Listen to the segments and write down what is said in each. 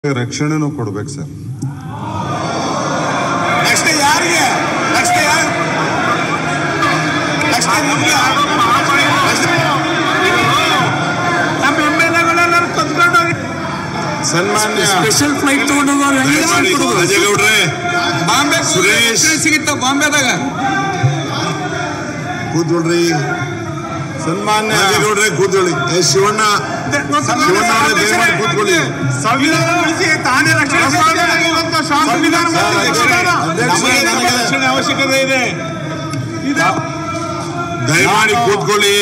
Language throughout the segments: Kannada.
ರಕ್ಷಣೆನೂ ಕೊಡ್ಬೇಕು ಸರ್ ನೆಕ್ಸ್ಟ್ ಯಾರಿಗೆ ನೆಕ್ಸ್ಟ್ ಯಾರು ನೆಕ್ಸ್ಟ್ ನಿಮ್ಗೆ ನಮ್ಮ ಎಮ್ ಎಲ್ ಎಗಳೆಲ್ಲರೂ ಕದ್ಕೊಂಡೋಗಿ ಸನ್ಮಾನ್ಯ ಸ್ಪೆಷಲ್ ಫ್ಲೈಟ್ ತಗೊಂಡೋಗೋರು ದಯಮಾಡಿ ರಾಜೇಗೌಡ್ರೆ ಬಾಂಬೆ ಸುರೇಶ್. ಸಿಗುತ್ತ ಬಾಂಬೆದಾಗ ಕೂತ್ಕೊಳ್ರಿ ಸನ್ಮಾನ್ಯ ರಾಜೇಗೌಡ್ರೆ ಕೂತ್ಕೊಳ್ಳಿ ಏ ಶಿವಣ್ಣ ಶಿವಣ್ಣ ಅವರೇ ದಯಮಾಡಿ ಕೂತ್ಕೊಳ್ಳಿ ಸಂವಿಧಾನ ಉಳಿಸಿ ತಾನೇ ರಕ್ಷಣೆ ಸಂವಿಧಾನ ಸರ್, ರಕ್ಷಣೆ- ಅಧ್ಯಕ್ಷ, ನಮಗೆ ನನಗೆ- ರಕ್ಷಣೆ ಅವಶ್ಯಕತೆ ಇದೆ ದಯಮಾಡಿ ನಾನು- ಕೂತ್ಕೊಳ್ಳಿ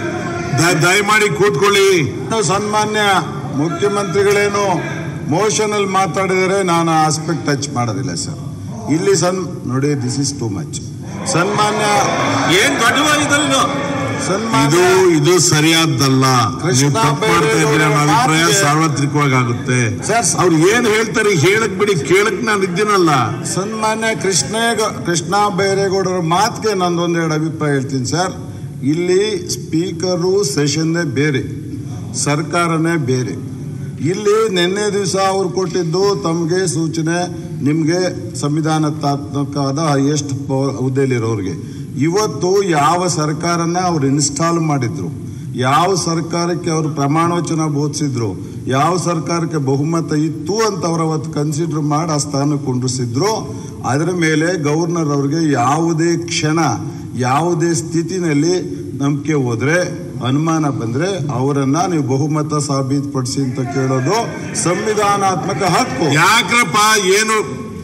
ದ- ದಯಮಾಡಿ ಕೂತ್ಕೊಳ್ಳಿ ನಾನು ಸನ್ಮಾನ್ಯ ಮುಖ್ಯಮಂತ್ರಿಗಳೇನು ಮೋಷನ್ ಅಲ್ಲಿ ಮಾತಾಡಿದರೆ ನಾನು ಆಸ್ಪೆಕ್ಟ್ ಟಚ್ ಮಾಡೋದಿಲ್ಲ ಸರ್ ಇಲ್ಲಿ ಸನ್ ನೋಡಿ ದಿಸ್ ಇಸ್ ಟೂ ಮಚ್ ಸನ್ಮಾನ್ಯ ಏನ್ ದೊಡ್ಡವಾಗಿದ್ದಾರೆ ಇದು ಸನ್ಮಾನ್ಯ ಇದು ಸರಿಯಾದ್ದಲ್ಲ ಕೃಷ್ಣ ನೀವು ತಪ್ಪು ಮಾಡ್ತಾ ಇದ್ರೆ ನನ್ನ ಬೈರೇಗೌಡರ ಅಭಿಪ್ರಾಯ ಮಾತಿಗೆ- ಸಾರ್ವತ್ರಿಕವಾಗಿ ಆಗುತ್ತೆ ಸರ್, ಅವ್ರು ಏನ್ ಹೇಳ್ತಾರೆ ಹೇಳಕ್ ಬಿಡಿ ಕೇಳಕ್ ನಾನು ಇದ್ದೀನಲ್ಲ ಸನ್ಮಾನ್ಯ ಕೃಷ್ಣ ಕೃಷ್ಣ ಬೈರೇಗೌಡರ ಮಾತಿಗೆ ನಂದೊಂದೆರಡು ಅಭಿಪ್ರಾಯ ಹೇಳ್ತೀನಿ ಸರ್ ಇಲ್ಲಿ ಸ್ಪೀಕರು ಸೆಷನ್ನೇ ಬೇರೆ ಸರ್ಕಾರನೇ ಬೇರೆ ಇಲ್ಲಿ ನಿನ್ನೆ ದಿವಸ ಅವ್ರು ಕೊಟ್ಟಿದ್ದು ತಮಗೆ ಸೂಚನೆ ನಿಮಗೆ ಸಂವಿಧಾನಾತ್ಮಕವಾದ ಹೈಯೆಸ್ಟ್ ಹುದ್ದೆಯಲ್ಲಿರೋರಿಗೆ ಇವತ್ತು ಯಾವ ಸರ್ಕಾರನ ಅವ್ರು ಇನ್ಸ್ಟಾಲ್ ಮಾಡಿದ್ರು ಯಾವ ಸರ್ಕಾರಕ್ಕೆ ಅವರು ಪ್ರಮಾಣವಚನ ಬೋಧಿಸಿದ್ರು ಯಾವ ಸರ್ಕಾರಕ್ಕೆ ಬಹುಮತ ಇತ್ತು ಅಂತ ಅವ್ರು ಅವತ್ತು ಕನ್ಸಿಡರ್ ಮಾಡಿ ಆ ಸ್ಥಾನಕ್ಕೆ ಕುಂಡ್ರಿಸಿದ್ರು ಅದರ ಮೇಲೆ ಗವರ್ನರ್ ಅವ್ರಿಗೆ ಯಾವುದೇ ಕ್ಷಣ ಯಾವುದೇ ಸ್ಥಿತಿನಲ್ಲಿ ನಂಬಿಕೆ ಹೋದ್ರೆ ಅನುಮಾನ ಬಂದ್ರೆ ಅವರನ್ನ ನೀವು ಬಹುಮತ ಸಾಬೀತುಪಡಿಸಿ ಅಂತ ಕೇಳೋದು ಸಂವಿಧಾನಾತ್ಮಕ ಹಕ್ಕು ಯಾಕ್ರಪ್ಪ ಏನು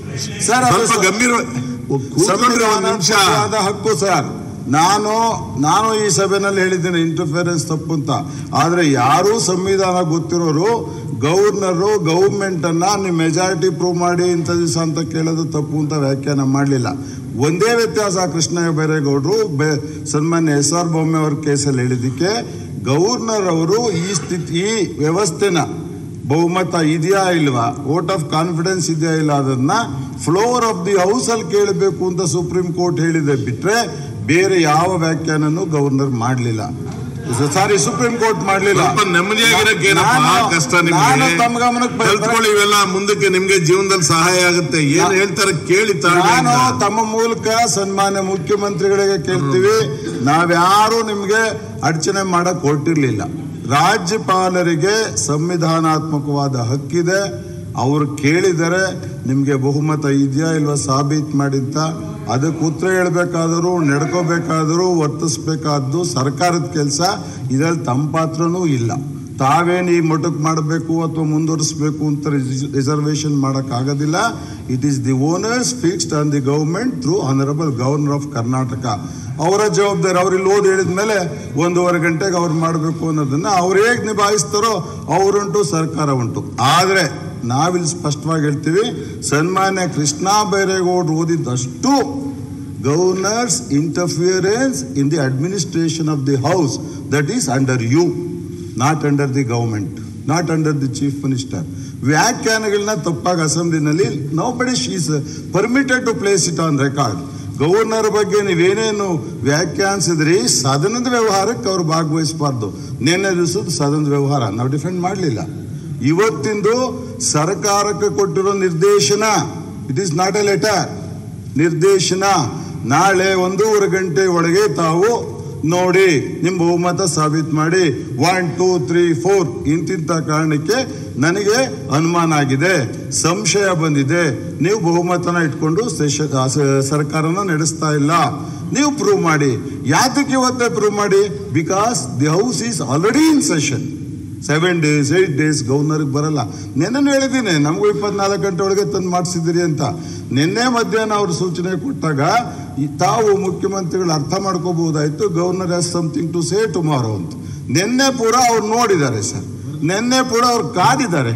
ಸರ್ ಅದು ಸ್ವಲ್ಪ ಸ- ಗಂಭೀರ ಕೂತ್ಕೊಂಡ್ರೆ ಒಂದ್ ನಿಮಿಷ ಸಂವಿಧಾನಾತ್ಮಕವಾದ ಹಕ್ಕು ಸರ್ ನಾನು ನಾನು ಈ ಸಭೆನಲ್ಲಿ ಹೇಳಿದ್ದೇನೆ ಇಂಟರ್ಫಿಯರೆನ್ಸ್ ತಪ್ಪು ಅಂತ ಆದ್ರೆ ಯಾರೂ ಸಂವಿಧಾನ ಗೊತ್ತಿರೋರು ಗವರ್ನರು ಗೌರ್ಮೆಂಟ್ ಅನ್ನ ನೀವು ಮೆಜಾರಿಟಿ ಪ್ರೂವ್ ಮಾಡಿ ಇಂಥ ದಿವಸ ಅಂತ ಕೇಳೋದು ತಪ್ಪು ಅಂತ ವ್ಯಾಖ್ಯಾನ ಮಾಡಲಿಲ್ಲ ಒಂದೇ ವ್ಯತ್ಯಾಸ ಕೃಷ್ಣ ಬೈರೇಗೌಡರು ಬೆ ಸನ್ಮಾನ್ಯ ಎಸ್ ಆರ್ ಬೊಮ್ಮೆ ಅವ್ರ ಕೇಸಲ್ಲಿ ಹೇಳಿದ್ದಕ್ಕೆ ಗವರ್ನರ್ ಅವರು ಈ ಸ್ಥಿತಿ ಈ ವ್ಯವಸ್ಥೆನ ಬಹುಮತ ಇದೆಯಾ ಇಲ್ವಾ ವೋಟ್ ಆಫ್ ಕಾನ್ಫಿಡೆನ್ಸ್ ಇದೆಯಾ ಇಲ್ಲ ಅದನ್ನ ಫ್ಲೋರ್ ಆಫ್ ದಿ ಹೌಸ್ ಅಲ್ಲಿ ಕೇಳಬೇಕು ಅಂತ ಸುಪ್ರೀಂ ಕೋರ್ಟ್ ಹೇಳಿದೆ ಬಿಟ್ರೆ ಬೇರೆ ಯಾವ ವ್ಯಾಖ್ಯಾನನೂ ಗವರ್ನರ್ ಮಾಡಲಿಲ್ಲ ಸಾರಿ ಸುಪ್ರೀಂ ಕೋರ್ಟ್ ಮಾಡಲಿಲ್ಲ ಸ್ವಲ್ಪ ನೆಮ್ಮದಿಯಾಗಿರಕ್ಕೆ ಏನಪ್ಪ ಕಷ್ಟ ನಾನು ನಿಮ್ಗೆ ತಮ್ಮ ಗಮನಕ್ಕೆ ಬರ್ತಾರೆ- ಕಲ್ತ್ಕೊಳ್ಳಿ ಇವೆಲ್ಲ ಮುಂದಕ್ಕೆ ನಿಮ್ಗೆ ಜೀವನದಲ್ಲಿ ಸಹಾಯ ಆಗುತ್ತೆ ಏನ್ ಹೇಳ್ತಾರೆ ಕೇಳಿ ನಾನು ತಾಳ್ಮೆಯಿಂದ ತಮ್ಮ ಮೂಲಕ ಸನ್ಮಾನ್ಯ ಮುಖ್ಯಮಂತ್ರಿಗಳಿಗೆ ಕೇಳ್ತೀವಿ ನಾವ್ಯಾರು ನಿಮ್ಗೆ ಅಡಚಣೆ ಮಾಡಕ್ ಹೊರಟಿರ್ಲಿಲ್ಲ ರಾಜ್ಯಪಾಲರಿಗೆ ಸಂವಿಧಾನಾತ್ಮಕವಾದ ಹಕ್ಕಿದೆ ಅವರು ಕೇಳಿದರೆ ನಿಮಗೆ ಬಹುಮತ ಇದೆಯಾ ಇಲ್ವಾ ಸಾಬೀತು ಮಾಡಿ ಅಂತ ಅದಕ್ಕೆ ಉತ್ತರ ಹೇಳ್ಬೇಕಾದರೂ ನಡ್ಕೋಬೇಕಾದರೂ ವರ್ತಿಸ್ಬೇಕಾದ್ದು ಸರ್ಕಾರದ ಕೆಲಸ ಇದರಲ್ಲಿ ತಮ್ಮ ಪಾತ್ರನೂ ಇಲ್ಲ ತಾವೇನು ಈ ಮಠಕ್ಕೆ ಮಾಡಬೇಕು ಅಥವಾ ಮುಂದುವರಿಸಬೇಕು ಅಂತ ರಿಸರ್ವೇಶನ್ ಮಾಡೋಕ್ಕಾಗೋದಿಲ್ಲ it is the owners fixed on the government through honourable governor of Karnataka ಅವರ ಜವಾಬ್ದಾರಿ ಅವ್ರು ಇಲ್ಲಿ ಓದಿ ಹೇಳಿದ ಮೇಲೆ ಒಂದೂವರೆ ಗಂಟೆಗೆ ಅವ್ರು ಮಾಡಬೇಕು ಅನ್ನೋದನ್ನ ಅವ್ರು ಹೇಗೆ ನಿಭಾಯಿಸ್ತಾರೋ ಅವರುಂಟು ಸರ್ಕಾರ ಉಂಟು ಆದರೆ ನಾವಿಲ್ಲಿ ಸ್ಪಷ್ಟವಾಗಿ ಹೇಳ್ತೀವಿ ಸನ್ಮಾನ್ಯ ಕೃಷ್ಣ ಬೈರೇಗೌಡರು ಓದಿದ್ದಷ್ಟು governor's interference in the administration of the house that is under you not under the government not under the chief minister ವ್ಯಾಖ್ಯಾನಗಳನ್ನ ತಪ್ಪಾಗಿ ಅಸೆಂಬ್ಲಿನಲ್ಲಿ nobody is permitted to place it on record governor ಬಗ್ಗೆ ನೀವೇನೇನು ವ್ಯಾಖ್ಯಾನಿಸಿದ್ರಿ ಸದನದ ವ್ಯವಹಾರಕ್ಕೆ ಅವ್ರು ಭಾಗವಹಿಸಬಾರ್ದು ನಿನ್ನೆ ದಿವಸದ ಸದನದ ವ್ಯವಹಾರ ನಾವು ಡಿಫೆಂಡ್ ಮಾಡಲಿಲ್ಲ ಇವತ್ತಿಂದು ಸರ್ಕಾರಕ್ಕೆ ಕೊಟ್ಟಿರೋ ನಿರ್ದೇಶನ it is not a letter ನಿರ್ದೇಶನ ನಾಳೆ ಒಂದೂವರೆ ಗಂಟೆ ಒಳಗೆ ತಾವು ನೋಡಿ ನಿಮ್ಮ ಬಹುಮತ ಸಾಬೀತು ಮಾಡಿ ಒನ್ ಟೂ ತ್ರೀ ಫೋರ್ ಇಂತಿಂಥ ಕಾರಣಕ್ಕೆ ನನಗೆ ಅನುಮಾನ ಆಗಿದೆ ಸಂಶಯ ಬಂದಿದೆ ನೀವು ಬಹುಮತನ ಇಟ್ಕೊಂಡು ಸೆಷ- ಆ ಸ- ಸರ್ಕಾರನ ನಡೆಸ್ತಾ ಇಲ್ಲ ನೀವು ಪ್ರೂವ್ ಮಾಡಿ ಯಾತಕ್ಕೆ ಇವತ್ತೇ ಪ್ರೂವ್ ಮಾಡಿ because the house is already in session seven days eight days ಗವರ್ನರ್ಗೆ ಬರಲ್ಲ ನಿನ್ನೆ ಹೇಳಿದ್ದೀನಿ ನಮಗೂ ಇಪ್ಪತ್ನಾಲ್ಕು ಗಂಟೆ ಒಳಗೆ ತಂದು ಮಾಡಿಸಿದಿರಿ ಅಂತ ನಿನ್ನೆ ಮಧ್ಯಾಹ್ನ ಅವ್ರು ಸೂಚನೆ ಕೊಟ್ಟಾಗ ಈ ತಾವು ಮುಖ್ಯಮಂತ್ರಿಗಳು ಅರ್ಥ ಮಾಡ್ಕೋಬಹುದಾಯ್ತು governor has something to say tomorrow ಅಂತ ನಿನ್ನೆ ಪೂರ ಅವ್ರು ನೋಡಿದ್ದಾರೆ ಸರ್ ನಿನ್ನೆ ಪೂರ ಅವ್ರು ಕಾದಿದ್ದಾರೆ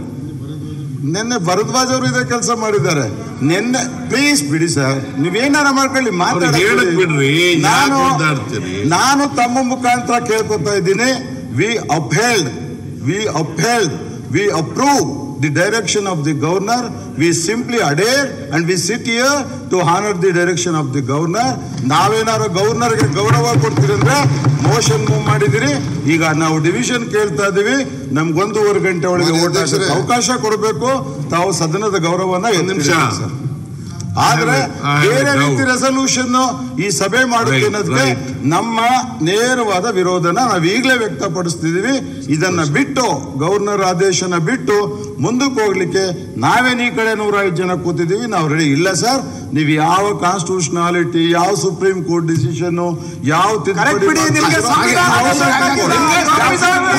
ನಿನ್ನೆ ಭರದ್ವಾಜ್ ಅವರು ಇದೇ ಕೆಲಸ ಮಾಡಿದ್ದಾರೆ ನಿನ್ನೆ ಪ್ಲೀಸ್ ಬಿಡಿ ಸರ್ ನೀವೇನಾರ ಮಾಡ್ಕೊಳ್ಳಿ ಮಾತಾಡಕ್ ಹೇಳಕ್ ಬಿಡಿ. ಬಿಡ್ರಿ, ಯಾಕ್ ನಾನು ಒದ್ದಾಡ್ತೀರಿ? ನಾನು ತಮ್ಮ ಮುಖಾಂತರ ಕೇಳ್ಕೊತಾ ಇದ್ದೀನಿ we upheld we upheld we approve the direction of the governor we simply adhere and we sit here to honour the direction of the governor ನಾವೇನಾದ್ರು ಗವರ್ನರ್ಗೆ ಗೌರವ ಕೊಡ್ತೀರಿ ಅಂದ್ರೆ ಮೋಷನ್ ಮೂವ್ ಮಾಡಿದಿರಿ ಈಗ ನಾವು ಡಿವಿಷನ್ ಕೇಳ್ತಾ ಇದೀವಿ ನಮ್ಗೊಂದೂವರೆ ಗಂಟೆ ಒಳಗೆ ಮಾನ್ಯ ಓಟ್ ಹಾಕಕ್ಕೆ ಅಧ್ಯಕ್ಷರೇ. ಅವಕಾಶ ಕೊಡಬೇಕು ತಾವು ಸದನದ ಗೌರವನ ಒಂದ್ ನಿಮಿಷ. ಎತ್ತಿದ್ದೀರಿ ಸರ್. ಆದ್ರೆ I have a ಬೇರೆ doubt. ರೀತಿ ರೆಸಲ್ಯೂಷನ್ ಈ ಸಭೆ ಮಾಡುತ್ತೆ Right, ಅನ್ನೋದಕ್ಕೆ right. ನಮ್ಮ ನೇರವಾದ ವಿರೋಧನ ನಾವು ಈಗಲೇ ವ್ಯಕ್ತಪಡಿಸ್ತಿದೀವಿ ಇದನ್ನ ಬಿಟ್ಟು ಗವರ್ನರ್ ಆದೇಶನ ಬಿಟ್ಟು ಮುಂದಕ್ಕೆ ಹೋಗ್ಲಿಕ್ಕೆ ನಾವೇನ್ ಈ ಕಡೆ ನೂರ ಐದು ಜನ ಕೂತಿದೀವಿ ನಾವು ರೆಡಿ ಇಲ್ಲ ಸರ್ ನೀವು ಯಾವ ಕಾನ್ಸ್ಟಿಟ್ಯೂಷನಾಲಿಟಿ ಯಾವ ಸುಪ್ರೀಂ ಕೋರ್ಟ್ ಡಿಸಿಷನ್ ಯಾವ ತಿದ್ದುಪಡಿ ಕರೆಕ್ಟ್ ಬಿಡಿ ನಿಮ್ಗೆ ಮಾಡ್ತೀರೋ ಹಾಗೆ ಸಂವಿಧಾನ ಅವಕಾಶ ಕೊಡಿ. ನಿಮ್ಗೆ ಸಂವಿಧಾನ